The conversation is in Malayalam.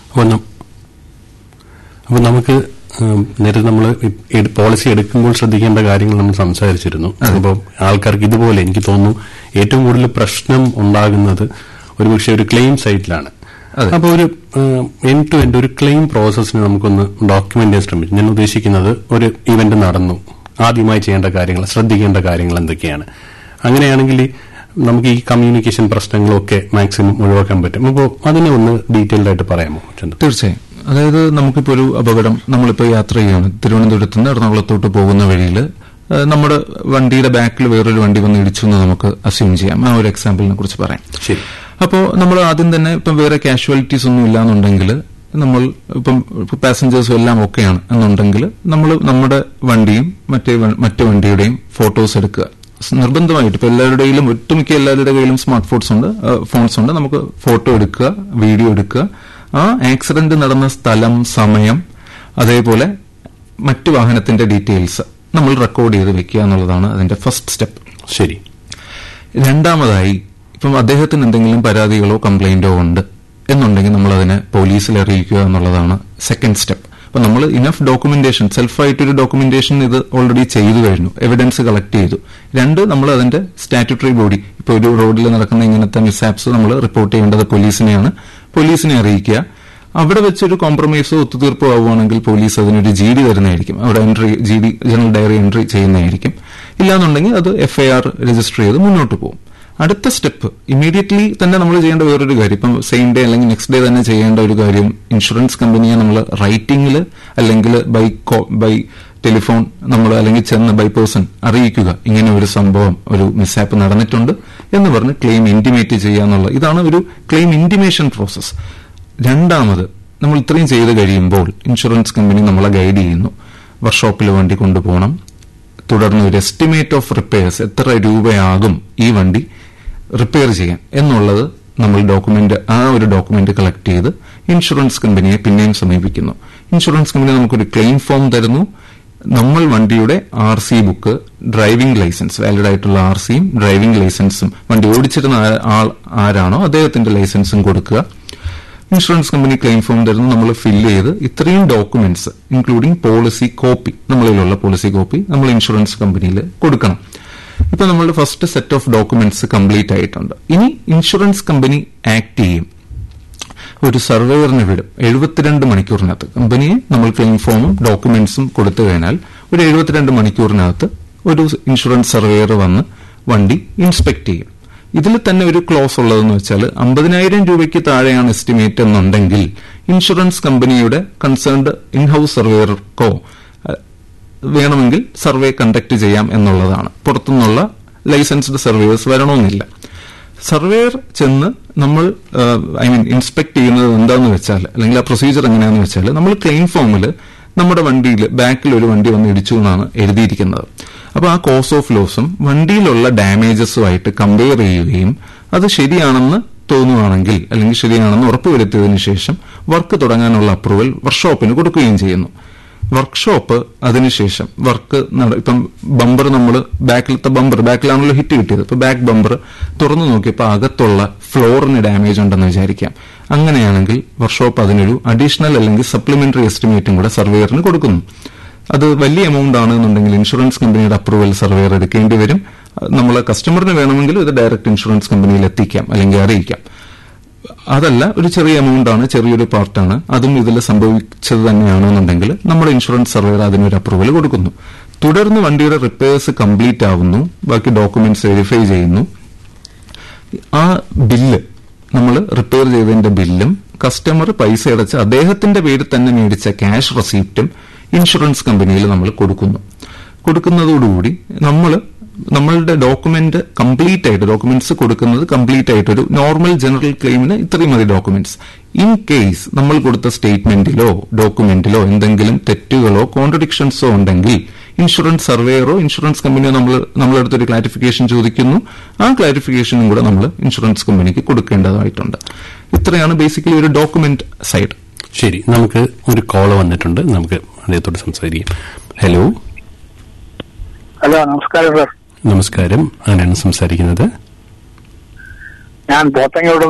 അപ്പോൾ നം- അപ്പോൾ നമുക്ക് ഉം, നേരത്തെ നമ്മൾ പോളിസി എടുക്കുമ്പോൾ ശ്രദ്ധിക്കേണ്ട കാര്യങ്ങൾ നമ്മൾ സംസാരിച്ചിരുന്നു അപ്പോൾ ആൾക്കാർക്ക് ഇതുപോലെ എനിക്ക് തോന്നുന്നു ഏറ്റവും കൂടുതൽ പ്രശ്നം ഉണ്ടാകുന്നത് ഒരുപക്ഷെ ഒരു ക്ലെയിം സൈറ്റിലാണ് അതെ. അപ്പോൾ ഒരു എൻ ടു എൻഡ് ഒരു ക്ലെയിം പ്രോസസ്സിന് നമുക്കൊന്ന് ഡോക്യുമെന്റ് ചെയ്യാൻ ശ്രമിച്ചു ഞാൻ ഉദ്ദേശിക്കുന്നത് ഒരു ഇവന്റ് നടന്നു ആദ്യമായി ചെയ്യേണ്ട കാര്യങ്ങൾ ശ്രദ്ധിക്കേണ്ട കാര്യങ്ങൾ എന്തൊക്കെയാണ് അങ്ങനെയാണെങ്കിൽ നമുക്ക് ഈ കമ്മ്യൂണിക്കേഷൻ പ്രശ്നങ്ങളൊക്കെ മാക്സിമം ഒഴിവാക്കാൻ പറ്റും അപ്പോൾ അതിനെ ഒന്ന് ഡീറ്റെയിൽഡ് ആയിട്ട് പറയാമോ ചന്ദ്ര തീർച്ചയായും അതായത് നമുക്കിപ്പോൾ ഒരു അപകടം നമ്മളിപ്പോൾ യാത്ര ചെയ്യാണ് തിരുവനന്തപുരത്ത് നിന്ന് എറണാകുളത്തോട്ട് പോകുന്ന വഴിയിൽ നമ്മുടെ വണ്ടിയുടെ ബാക്കിൽ വേറൊരു വണ്ടി വന്ന് ഇടിച്ചു എന്ന് നമുക്ക് അസ്യൂം ചെയ്യാം ആ ഒരു എക്സാമ്പിളിനെ കുറിച്ച് പറയാം ശരി അപ്പോൾ നമ്മൾ ആദ്യം തന്നെ ഇപ്പം വേറെ കാഷ്വാലിറ്റീസ് ഒന്നും ഇല്ലാന്നുണ്ടെങ്കിൽ നമ്മൾ ഇപ്പം പാസഞ്ചേഴ്സും എല്ലാം ഓക്കെയാണ് എന്നുണ്ടെങ്കിൽ നമ്മൾ നമ്മുടെ വണ്ടിയും മറ്റേ വ- മറ്റു വണ്ടിയുടെയും ഫോട്ടോസ് എടുക്കുക സ് നിർബന്ധമായിട്ട് ഇപ്പൊ എല്ലാവരുടെയും ഒട്ടുമിക്ക എല്ലാവരുടെ കയ്യിലും സ്മാർട്ട് ഫോൺസ് ഉണ്ട് ഫോൺസ് ഉണ്ട് നമുക്ക് ഫോട്ടോ എടുക്കുക വീഡിയോ എടുക്കുക ആ ആക്സിഡന്റ് നടന്ന സ്ഥലം സമയം അതേപോലെ മറ്റു വാഹനത്തിന്റെ ഡീറ്റെയിൽസ് നമ്മൾ റെക്കോർഡ് ചെയ്ത് വെക്കുക എന്നുള്ളതാണ് അതിന്റെ ഫസ്റ്റ് സ്റ്റെപ്പ് ശരി രണ്ടാമതായി ഇപ്പം അദ്ദേഹത്തിന് എന്തെങ്കിലും പരാതികളോ കംപ്ലൈന്റോ ഉണ്ട് എന്നുണ്ടെങ്കിൽ നമ്മൾ അതിനെ പോലീസിൽ അറിയിക്കുക എന്നുള്ളതാണ് സെക്കൻഡ് സ്റ്റെപ്പ് അപ്പൊ നമ്മൾ ഇനഫ് ഡോക്യുമെന്റേഷൻ സെൽഫായിട്ടൊരു ഡോക്യുമെന്റേഷൻ ഇത് ഓൾറെഡി ചെയ്തു കഴിഞ്ഞു എവിഡൻസ് കളക്ട് ചെയ്തു രണ്ട് നമ്മൾ അതിന്റെ സ്റ്റാറ്റുട്ടറി ബോഡി ഇപ്പൊ ഒരു റോഡിൽ നടക്കുന്ന ഇങ്ങനത്തെ മിസ്സാപ്സ് നമ്മൾ റിപ്പോർട്ട് ചെയ്യേണ്ടത് പോലീസിനെയാണ് പോലീസിനെ അറിയിക്കുക അവിടെ വെച്ചൊരു കോംപ്രമൈസോ ഒത്തുതീർപ്പോ ആവുകയാണെങ്കിൽ പോലീസ് അതിനൊരു ജി ഡി തരുന്നതായിരിക്കും അവിടെ entry G D general diary entry ചെയ്യുന്നതായിരിക്കും ഇല്ലാന്നുണ്ടെങ്കിൽ അത് എഫ്ഐആർ രജിസ്റ്റർ ചെയ്ത് മുന്നോട്ട് പോകും അടുത്ത സ്റ്റെപ്പ് ഇമീഡിയറ്റ്ലി തന്നെ നമ്മൾ ചെയ്യേണ്ട വേറൊരു കാര്യം ഇപ്പം സെയിം ഡേ അല്ലെങ്കിൽ നെക്സ്റ്റ് ഡേ തന്നെ ചെയ്യേണ്ട ഒരു കാര്യം ഇൻഷുറൻസ് കമ്പനിയെ നമ്മൾ റൈറ്റിംഗിൽ അല്ലെങ്കിൽ ബൈ ബൈ ടെലിഫോൺ നമ്മൾ അല്ലെങ്കിൽ ചെന്ന് ബൈ പേഴ്സൺ അറിയിക്കുക ഇങ്ങനെ ഒരു സംഭവം ഒരു മിസ്സാപ്പ് നടന്നിട്ടുണ്ട് എന്ന് പറഞ്ഞ് ക്ലെയിം ഇന്റിമേറ്റ് ചെയ്യുക എന്നുള്ള ഇതാണ് ഒരു ക്ലെയിം ഇന്റിമേഷൻ പ്രോസസ് രണ്ടാമത് നമ്മൾ ഇത്രയും ചെയ്ത് കഴിയുമ്പോൾ ഇൻഷുറൻസ് കമ്പനി നമ്മളെ ഗൈഡ് ചെയ്യുന്നു വർക്ക്ഷോപ്പിൽ വണ്ടി കൊണ്ടുപോകണം തുടർന്ന് ഒരു എസ്റ്റിമേറ്റ് ഓഫ് റിപ്പയർസ് എത്ര രൂപയാകും ഈ വണ്ടി റിപ്പയർ ചെയ്യാൻ എന്നുള്ളത് നമ്മൾ ഡോക്യുമെന്റ് ആ ഒരു ഡോക്യുമെന്റ് കളക്ട് ചെയ്ത് ഇൻഷുറൻസ് കമ്പനിയെ പിന്നെയും സമീപിക്കുന്നു ഇൻഷുറൻസ് കമ്പനി നമുക്കൊരു ക്ലെയിം ഫോം തരുന്നു നമ്മൾ വണ്ടിയുടെ R C book driving licence valid ആയിട്ടുള്ള ആർ സിയും ഡ്രൈവിംഗ് ലൈസൻസും വണ്ടി ഓടിച്ചിരുന്ന ആ- ആൾ ആരാണോ അദ്ദേഹത്തിന്റെ ലൈസൻസും കൊടുക്കുക ഇൻഷുറൻസ് കമ്പനി ക്ലെയിം ഫോം തരുന്നു നമ്മൾ ഫില്ല് ചെയ്ത് ഇത്രയും ഡോക്യുമെന്റ്സ് ഇൻക്ലൂഡിംഗ് പോളിസി കോപ്പി നമ്മളിലുള്ള പോളിസി കോപ്പി നമ്മൾ ഇൻഷുറൻസ് കമ്പനിയിൽ കൊടുക്കണം ഇപ്പൊ നമ്മളുടെ first set of documents complete ആയിട്ടുണ്ട് ഇനി ഇൻഷുറൻസ് കമ്പനി ആക്ട് ചെയ്യും ഒരു സർവേയറിനെ വിടും എഴുപത്തിരണ്ട് മണിക്കൂറിനകത്ത് കമ്പനിയെ നമ്മൾ ക്ലെയിം ഫോമും ഡോക്യുമെന്റ്സും കൊടുത്തു കഴിഞ്ഞാൽ ഒരു എഴുപത്തിരണ്ട് മണിക്കൂറിനകത്ത് ഒരു ഇൻഷുറൻസ് സർവേയർ വന്ന് വണ്ടി ഇൻസ്പെക്ട് ചെയ്യും ഇതിൽ തന്നെ ഒരു ക്ലോസ് ഉള്ളതെന്ന് വെച്ചാൽ അമ്പതിനായിരം രൂപയ്ക്ക് താഴെയാണ് എസ്റ്റിമേറ്റ് എന്നുണ്ടെങ്കിൽ ഇൻഷുറൻസ് കമ്പനിയുടെ കൺസേൺഡ് ഇൻഹൌസ് സർവേയർക്കോ വേണമെങ്കിൽ സർവേ കണ്ടക്ട് ചെയ്യാം എന്നുള്ളതാണ് പുറത്തുനിന്നുള്ള ലൈസൻസ്ഡ് സർവേയേഴ്സ് വരണമെന്നില്ല സർവേയർ ചെന്ന് നമ്മൾ ഐ മീൻ ഇൻസ്പെക്ട് ചെയ്യുന്നത് എന്താന്ന് വെച്ചാൽ അല്ലെങ്കിൽ ആ പ്രൊസീജിയർ എങ്ങനെയാണെന്ന് വെച്ചാൽ നമ്മൾ ക്ലെയിം ഫോമിൽ നമ്മുടെ വണ്ടിയിൽ ബാക്കിൽ ഒരു വണ്ടി വന്ന് ഇടിച്ചു എന്നാണ് എഴുതിയിരിക്കുന്നത് അപ്പൊ ആ കോസ് ഓഫ് ലോസും വണ്ടിയിലുള്ള ഡാമേജസുമായിട്ട് കമ്പയർ ചെയ്യുകയും അത് ശരിയാണെന്ന് തോന്നുകയാണെങ്കിൽ അല്ലെങ്കിൽ ശരിയാണെന്ന് ഉറപ്പുവരുത്തിയതിനു ശേഷം വർക്ക് തുടങ്ങാനുള്ള അപ്രൂവൽ വർക്ക്ഷോപ്പിന് കൊടുക്കുകയും ചെയ്യുന്നു വർക്ക്ഷോപ്പ് അതിനുശേഷം വർക്ക് ഇപ്പം ബമ്പർ നമ്മൾ ബാക്കിലത്തെ ബമ്പർ ബാക്കിലാണല്ലോ ഹിറ്റ് കിട്ടിയത് ഇപ്പൊ ബാക്ക് ബമ്പർ തുറന്നു നോക്കിയപ്പോൾ അകത്തുള്ള ഫ്ലോറിന് ഡാമേജ് ഉണ്ടെന്ന് വിചാരിക്കാം അങ്ങനെയാണെങ്കിൽ വർക്ക്ഷോപ്പ് അതിനൊരു അഡീഷണൽ അല്ലെങ്കിൽ സപ്ലിമെന്ററി എസ്റ്റിമേറ്റും കൂടെ സർവേയറിന് കൊടുക്കുന്നു അത് വലിയ എമൗണ്ട് ആണെന്നുണ്ടെങ്കിൽ ഇൻഷുറൻസ് കമ്പനിയുടെ അപ്രൂവൽ സർവേയർ എടുക്കേണ്ടി വരും നമ്മൾ കസ്റ്റമറിന് വേണമെങ്കിൽ ഇത് ഡയറക്റ്റ് ഇൻഷുറൻസ് കമ്പനിയിൽ എത്തിക്കാം അല്ലെങ്കിൽ അറിയിക്കാം അതല്ല ഒരു ചെറിയ എമൗണ്ട് ആണ് ചെറിയൊരു പാർട്ടാണ് അതും ഇതിൽ സംഭവിച്ചത് തന്നെയാണെന്നുണ്ടെങ്കിൽ നമ്മുടെ ഇൻഷുറൻസ് സർവേർ അതിനൊരു അപ്രൂവൽ കൊടുക്കുന്നു തുടർന്ന് വണ്ടിയുടെ റിപ്പയേഴ്സ് കംപ്ലീറ്റ് ആവുന്നു ബാക്കി ഡോക്യുമെന്റ്സ് വെരിഫൈ ചെയ്യുന്നു ആ ബില്ല് നമ്മൾ റിപ്പയർ ചെയ്തതിന്റെ ബില്ലും കസ്റ്റമർ പൈസ അടച്ച് അദ്ദേഹത്തിന്റെ പേരിൽ തന്നെ മേടിച്ച ക്യാഷ് റെസീപ്റ്റും ഇൻഷുറൻസ് കമ്പനിയിൽ നമ്മൾ കൊടുക്കുന്നു കൊടുക്കുന്നതോടുകൂടി നമ്മൾ നമ്മളുടെ ഡോക്യുമെന്റ് കംപ്ലീറ്റ് ആയിട്ട് ഡോക്യുമെന്റ്സ് കൊടുക്കുന്നത് കംപ്ലീറ്റ് ആയിട്ട് ഒരു നോർമൽ ജനറൽ ക്ലെയിമിന് ഇത്രയും മതി ഡോക്യുമെന്റ്സ് ഇൻ കേസ് നമ്മൾ കൊടുത്ത സ്റ്റേറ്റ്മെന്റിലോ ഡോക്യുമെന്റിലോ എന്തെങ്കിലും തെറ്റുകളോ കോൺട്രഡിക്ഷൻസോ ഉണ്ടെങ്കിൽ ഇൻഷുറൻസ് സർവേയറോ ഇൻഷുറൻസ് കമ്പനിയോ നമ്മൾ നമ്മളടുത്ത് ഒരു ക്ലാരിഫിക്കേഷൻ ചോദിക്കുന്നു ആ ക്ലാരിഫിക്കേഷനും കൂടെ നമ്മൾ ഇൻഷുറൻസ് കമ്പനിക്ക് കൊടുക്കേണ്ടതായിട്ടുണ്ട് ഇത്രയാണ് ബേസിക്കലി ഒരു ഡോക്യുമെന്റ് സൈഡ് ശരി നമുക്ക് ഒരു കോള് വന്നിട്ടുണ്ട് നമുക്ക് അദ്ദേഹത്തോട് സംസാരിക്കാം ഹലോ ഹലോ നമസ്കാരം സർ നമസ്കാരം ആരാണ് സംസാരിക്കുന്നത് ഞാൻ പോത്തങ്ങോട്